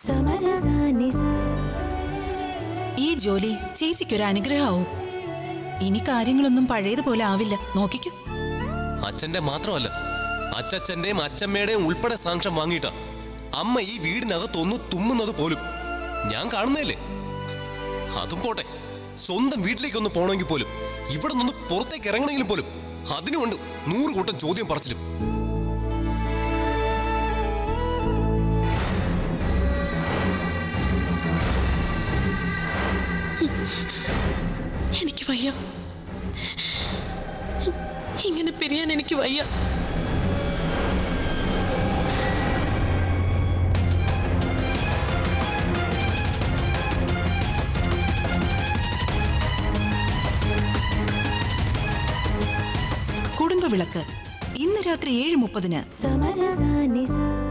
ഈ ജോലി ചേച്ചിക്കൊരു അനുഗ്രഹമാവും ഇനി കാര്യങ്ങളൊന്നും പഴയതുപോലെ ആവില്ല നോക്കിക്കോ അച്ഛന്റെ മാത്രമല്ല അച്ചച്ഛന്റെയും അച്ഛമ്മയുടെയും ഉൾപ്പെടെ സാക്ഷ്യം വാങ്ങിയിട്ടാ അമ്മ ഈ വീടിനകത്തൊന്ന് തുമ്മുന്നത് പോലും ഞാൻ കാണുന്നതല്ലേ അതും പോട്ടെ സ്വന്തം വീട്ടിലേക്കൊന്ന് പോകണമെങ്കിൽ പോലും ഇവിടെ നിന്ന് പുറത്തേക്ക് ഇറങ്ങണമെങ്കിലും പോലും അതിനുമുണ്ട് നൂറ് കൂട്ടം ചോദ്യം പറച്ചിലും എനിക്ക് വയ്യ ഇങ്ങനെ പിരിയാൻ എനിക്ക് വയ്യ കുടുംബവിളക്ക് ഇന്ന് രാത്രി ഏഴ് മുപ്പതിന് സമരസാനിസ